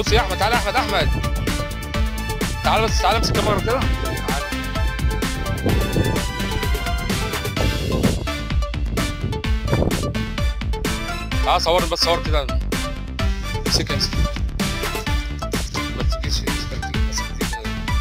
بص يا احمد تعالى يا احمد احمد تعالى بس تعالى امسك الكاميرا كده اه صورني بس صور كده امسك امسك ما تجيش امسك امسك كده.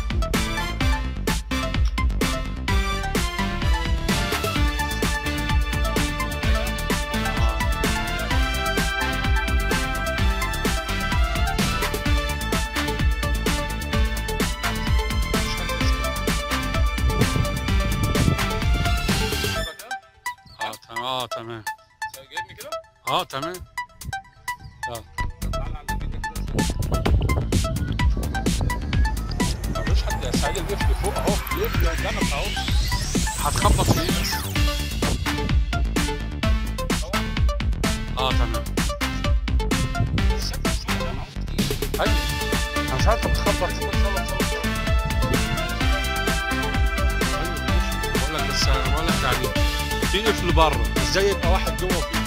اه تمام اه تمام جايبني كده اه تمام تعالى على الفيديو كده مفيش حد يا سعيد القفل فوق اهو القفل قدامك اهو هتخبط في ايه بس اه تمام ايوه انا مش عارف بتخبط بقول لك بس بقول لك يعني في قفل بره ازاي يبقى واحد جوه وفي